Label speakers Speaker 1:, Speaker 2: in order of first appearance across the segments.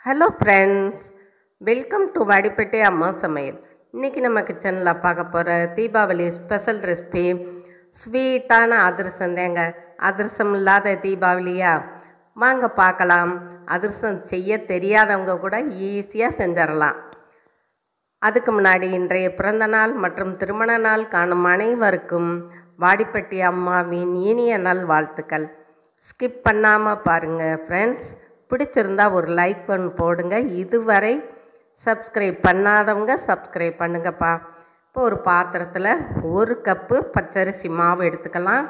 Speaker 1: hello friends welcome to Vadipettai அம்மா சமையல் இன்றைக்கி நம்ம கிச்சனில் பார்க்க போகிற தீபாவளி ஸ்பெஷல் ரெசிபி ஸ்வீட்டான அதிரசம் தேங்க அதிரசம் இல்லாத தீபாவளியா வாங்க பார்க்கலாம் அதிரசம் செய்ய தெரியாதவங்க கூட ஈஸியாக செஞ்சிடலாம் அதுக்கு முன்னாடி இன்றைய பிறந்த நாள் மற்றும் திருமண நாள் காணும் அனைவருக்கும் வாடிப்பட்டி அம்மாவின் இனிய நல் வாழ்த்துக்கள் ஸ்கிப் பண்ணாமல் பாருங்கள் ஃப்ரெண்ட்ஸ் பிடிச்சிருந்தா ஒரு லைக் பண்ணி போடுங்க இதுவரை சப்ஸ்கிரைப் பண்ணாதவங்க சப்ஸ்கிரைப் பண்ணுங்கப்பா இப்போ ஒரு பாத்திரத்தில் ஒரு கப்பு பச்சரிசி மாவு எடுத்துக்கலாம்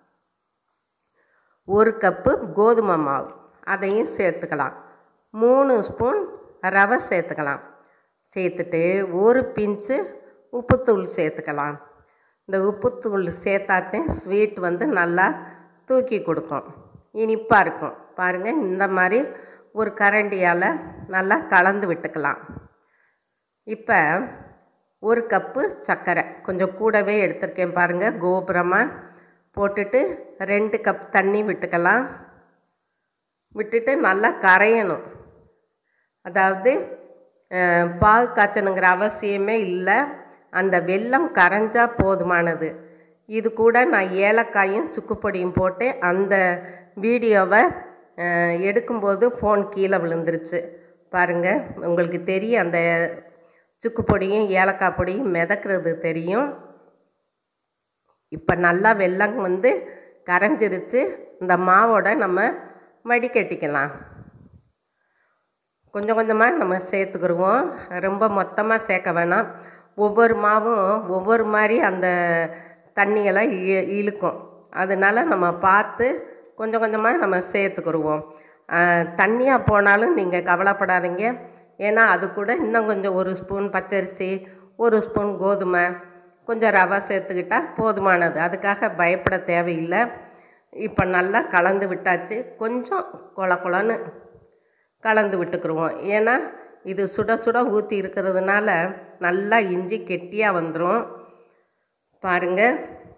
Speaker 1: ஒரு கப்பு கோதுமை மாவு அதையும் சேர்த்துக்கலாம் மூணு ஸ்பூன் ரவை சேர்த்துக்கலாம் சேர்த்துட்டு ஒரு பிஞ்சு உப்புத்தூள் சேர்த்துக்கலாம் இந்த உப்புத்தூள் சேர்த்தாத்தே ஸ்வீட் வந்து நல்லா தூக்கி கொடுக்கும் இனிப்பாக இருக்கும் பாருங்கள் இந்த மாதிரி ஒரு கரண்டியால் நல்லா கலந்து விட்டுக்கலாம் இப்போ ஒரு கப்பு சர்க்கரை கொஞ்சம் கூடவே எடுத்திருக்கேன் பாருங்கள் கோபுரமாக போட்டுட்டு ரெண்டு கப் தண்ணி விட்டுக்கலாம் விட்டுட்டு நல்லா கரையணும் அதாவது பாகு காய்ச்சணுங்கிற அவசியமே இல்லை அந்த வெல்லம் கரைஞ்சா போதுமானது இது கூட நான் ஏலக்காயும் சுக்குப்பொடியும் போட்டு அந்த வீடியோவை எடுக்கும்போது ஃபோன் கீழே விழுந்துருச்சு பாருங்கள் உங்களுக்கு தெரியும் அந்த சுக்கு பொடியும் ஏலக்காய் பொடியும் மிதக்கிறது தெரியும் இப்போ நல்லா வெல்லம் வந்து கரைஞ்சிருச்சு இந்த மாவோட நம்ம வடிகட்டிக்கலாம் கொஞ்சம் கொஞ்சமாக நம்ம சேர்த்துக்கிடுவோம் ரொம்ப மொத்தமாக சேர்க்க வேணாம் ஒவ்வொரு மாவும் ஒவ்வொரு மாதிரி அந்த தண்ணிகளை இ இழுக்கும் அதனால் நம்ம பார்த்து கொஞ்சம் கொஞ்சமாக நம்ம சேர்த்துக்கிடுவோம் தண்ணியாக போனாலும் நீங்கள் கவலைப்படாதீங்க ஏன்னா அது கூட இன்னும் கொஞ்சம் ஒரு ஸ்பூன் பச்சரிசி ஒரு ஸ்பூன் கோதுமை கொஞ்சம் ரவை சேர்த்துக்கிட்டால் போதுமானது அதுக்காக பயப்பட தேவையில்லை இப்போ நல்லா கலந்து விட்டாச்சு கொஞ்சம் கொல கொலன்னு கலந்து விட்டுக்குருவோம் ஏன்னா இது சுட சுட ஊற்றி இருக்கிறதுனால நல்லா இஞ்சி கெட்டியாக வந்துடும் பாருங்கள்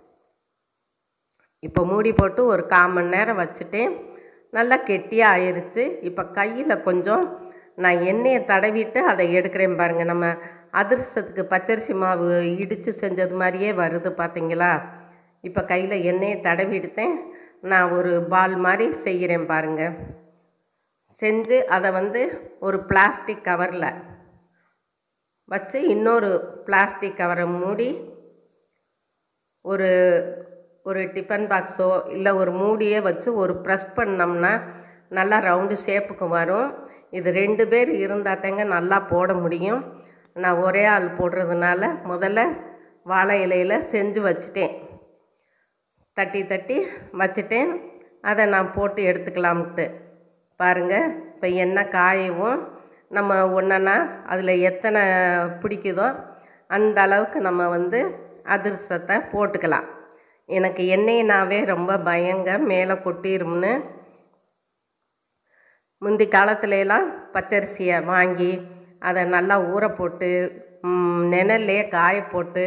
Speaker 1: இப்போ மூடி போட்டு ஒரு கால் மணி நேரம் வச்சுட்டு நல்லா கெட்டியாக ஆயிடுச்சு இப்போ கையில் கொஞ்சம் நான் எண்ணெயை தடவிட்டு அதை எடுக்கிறேன் பாருங்கள் நம்ம அதிர்ஷ்டத்துக்கு பச்சரிசி மாவு இடித்து செஞ்சது மாதிரியே வருது பார்த்தீங்களா இப்போ கையில் எண்ணெயை தடவி எடுத்தேன் நான் ஒரு பால் மாதிரி செய்கிறேன் பாருங்கள் செஞ்சு அதை வந்து ஒரு பிளாஸ்டிக் கவரில் வச்சு இன்னொரு பிளாஸ்டிக் கவரை மூடி ஒரு ஒரு டிஃபன் பாக்ஸோ இல்லை ஒரு மூடியே வச்சு ஒரு ப்ரெஸ் பண்ணோம்னா நல்லா ரவுண்டு ஷேப்புக்கு வரும் இது ரெண்டு பேர் இருந்தால் தாங்க நல்லா போட முடியும் நான் ஒரே ஆள் போடுறதுனால முதல்ல வாழை இலையில் செஞ்சு வச்சுட்டேன் தட்டி தட்டி வச்சுட்டேன் அதை நான் போட்டு எடுத்துக்கலாம்ட்டு பாருங்கள் இப்போ எண்ணெய் காயவும் நம்ம ஒன்றா அதில் எத்தனை பிடிக்குதோ அந்த அளவுக்கு நம்ம வந்து அதிர்ஷ்டத்தை போட்டுக்கலாம் எனக்கு எண்ணெயினாவே ரொம்ப பயங்க மேலே கொட்டிரும்னு முந்தி காலத்துலலாம் பச்சரிசியை வாங்கி அதை நல்லா ஊற போட்டு நிழல்லே காய போட்டு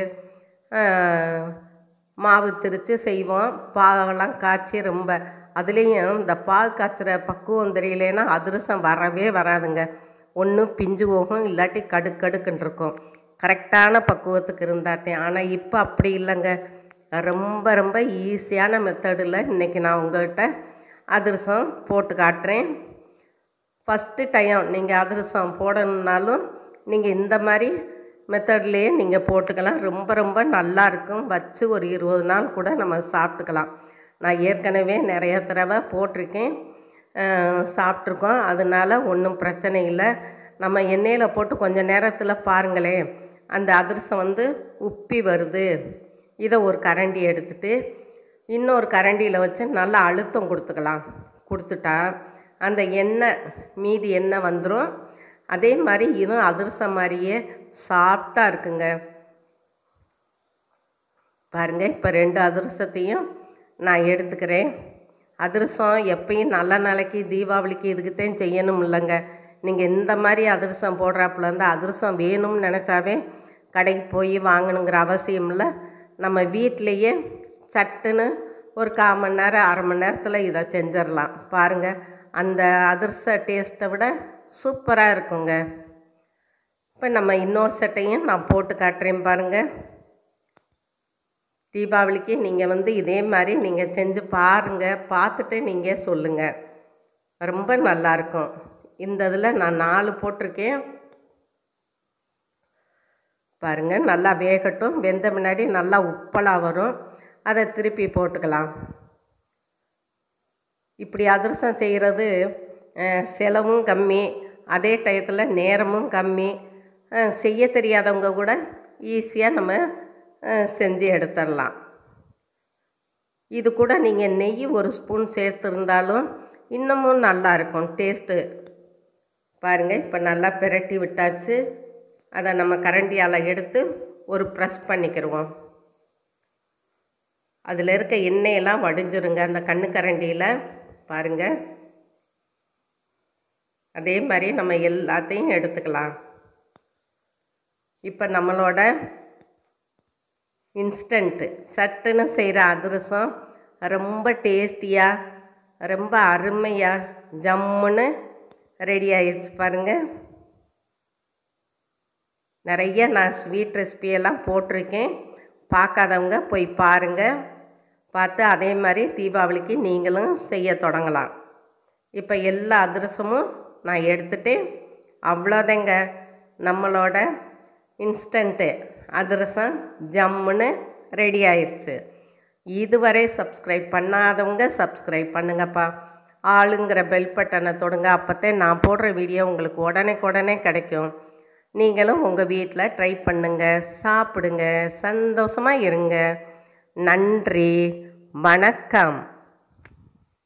Speaker 1: மாவு திரித்து செய்வோம் பாகெல்லாம் காய்ச்சி ரொம்ப அதுலேயும் இந்த பாகு காய்ச்சுற பக்குவம் தெரியலேன்னா அதிரசம் வரவே வராதுங்க ஒன்று பிஞ்சு போகும் இல்லாட்டி கடுக்கு கடுக்குன்னு இருக்கும் கரெக்டான பக்குவத்துக்கு இருந்தாத்தே ஆனால் இப்போ அப்படி இல்லைங்க ரொம்ப ரொம்ப ஈஸியான மெத்தடில் இன்றைக்கி நான் உங்கள்கிட்ட அதிரசம் போட்டு காட்டுறேன் ஃபஸ்ட்டு டைம் நீங்கள் அதிரசம் போடணுன்னாலும் நீங்கள் இந்த மாதிரி மெத்தட்லேயே நீங்கள் போட்டுக்கலாம் ரொம்ப ரொம்ப நல்லாயிருக்கும் வச்சு ஒரு இருபது நாள் கூட நம்ம சாப்பிட்டுக்கலாம் நான் ஏற்கனவே நிறைய தடவை போட்டிருக்கேன் சாப்பிட்ருக்கோம் அதனால் ஒன்றும் பிரச்சனை இல்லை நம்ம எண்ணெயில் போட்டு கொஞ்சம் நேரத்தில் பாருங்களேன் அந்த அதிரசம் வந்து உப்பி வருது இதை ஒரு கரண்டி எடுத்துட்டு இன்னொரு கரண்டியில் வச்சு நல்லா அழுத்தம் கொடுத்துக்கலாம் கொடுத்துட்டா அந்த எண்ணெய் மீதி எண்ணெய் வந்துடும் அதே மாதிரி இதுவும் அதிரசம் மாதிரியே சாஃப்டாக இருக்குங்க பாருங்கள் இப்போ ரெண்டு அதிரசத்தையும் நான் எடுத்துக்கிறேன் அதிரசம் எப்பயும் நல்ல நாளைக்கு தீபாவளிக்கு இதுக்குத்தான் செய்யணும் இல்லைங்க நீங்கள் இந்த மாதிரி அதிரசம் போடுறாப்புல இருந்தால் அதிரசம் வேணும்னு நினச்சாவே கடைக்கு போய் வாங்கணுங்கிற அவசியம் இல்லை நம்ம வீட்டிலையே சட்டுன்னு ஒரு கால் மணி நேரம் அரை மணி நேரத்தில் இதை செஞ்சிடலாம் பாருங்கள் அந்த அதிரச டேஸ்ட்டை விட சூப்பராக இருக்குங்க இப்போ நம்ம இன்னொரு சட்டையும் நான் போட்டு காட்டுறேன் பாருங்கள் தீபாவளிக்கு நீங்கள் வந்து இதே மாதிரி நீங்கள் செஞ்சு பாருங்கள் பார்த்துட்டு நீங்கள் சொல்லுங்கள் ரொம்ப நல்லாயிருக்கும் இந்த இதில் நான் நாலு போட்டிருக்கேன் பாருங்கள் நல்லா வேகட்டும் வெந்த முன்னாடி நல்லா உப்பலாக வரும் அதை திருப்பி போட்டுக்கலாம் இப்படி அதிரசம் செய்கிறது செலவும் கம்மி அதே டயத்தில் நேரமும் கம்மி செய்ய தெரியாதவங்க கூட ஈஸியாக நம்ம செஞ்சு எடுத்துடலாம் இது கூட நீங்கள் நெய் ஒரு ஸ்பூன் சேர்த்துருந்தாலும் இன்னமும் நல்லா இருக்கும் டேஸ்ட்டு பாருங்கள் இப்போ நல்லா பிரட்டி விட்டாச்சு அதை நம்ம கரண்டியால் எடுத்து ஒரு ப்ரெஸ் பண்ணிக்கிடுவோம் அதில் இருக்க எண்ணெயெல்லாம் வடிஞ்சிருங்க அந்த கண்ணு கரண்டியில் பாருங்கள் அதே மாதிரி நம்ம எல்லாத்தையும் எடுத்துக்கலாம் இப்போ நம்மளோட இன்ஸ்டண்ட்டு சட்டுன்னு செய்கிற அதிரசம் ரொம்ப டேஸ்டியாக ரொம்ப அருமையாக ஜம்முன்னு ரெடி ஆயிடுச்சு பாருங்கள் நிறைய நான் ஸ்வீட் ரெசிபியெல்லாம் போட்டிருக்கேன் பார்க்காதவங்க போய் பாருங்கள் பார்த்து அதே மாதிரி தீபாவளிக்கு நீங்களும் செய்ய தொடங்கலாம் இப்போ எல்லா அதிரசமும் நான் எடுத்துகிட்டு அவ்வளோதாங்க நம்மளோட இன்ஸ்டண்ட்டு அதிரசம் ஜம்முன்னு ரெடி ஆயிடுச்சு இதுவரை சப்ஸ்கிரைப் பண்ணாதவங்க சப்ஸ்கிரைப் பண்ணுங்கப்பா ஆளுங்கிற பெல் பட்டனை தொடுங்க அப்போத்தான் நான் போடுற வீடியோ உங்களுக்கு உடனே உடனே கிடைக்கும் நீங்களும் உங்கள் வீட்டில் ட்ரை பண்ணுங்கள் சாப்பிடுங்க சந்தோஷமாக இருங்க நன்றி வணக்கம்